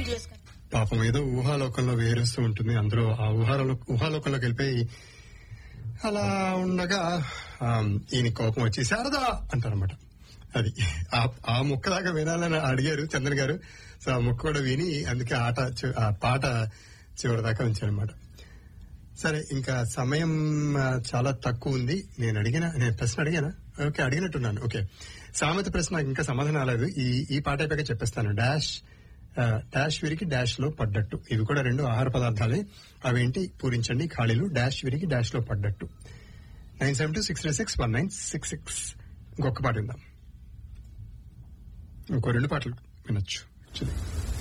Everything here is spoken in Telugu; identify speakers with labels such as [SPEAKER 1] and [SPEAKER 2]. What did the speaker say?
[SPEAKER 1] ఫీల్ చేసుకుని
[SPEAKER 2] పాపం ఏదో ఊహాలోకంలో వేరేస్తూ ఉంటుంది అందరూ ఆ ఊహాలో ఊహాలోకంలోకి వెళ్ళిపోయి అలా ఉండగా ఆ, ఈయన కోపం వచ్చి శారదా అంటారనమాట అది ఆ- ఆ ముక్క దాకా వినాలని అడిగారు చంద్రన్ గారు సో ఆ ముక్క కూడా విని అందుకే ఆట చి- ఆ పాట చివరి దాకా ఉంచారనమాట సరే ఇంకా సమయం ఆ, చాలా తక్కువ ఉంది నేను అడిగిన నేను ప్రశ్న అడిగానా ఓకే అడిగినట్టున్నాను ఓకే సామెత ప్రశ్న నాకు ఇంకా సమాధానం రాలేదు ఈ ఈ పాట అయిపోయాక చెప్పేస్తాను డాష్ ఆ, డాష్ విరికి డాష్ లో పడ్డట్టు ఇవి కూడా రెండు ఆహార పదార్థాలే అవేంటి పూరించండి ఖాళీలు డాష్ విరికి డాష్ లో పడ్డట్టు nine seven two six six one nine six six ఇంకొక పాట విందాం ఇంకో రెండు పాటలు వినొచ్చు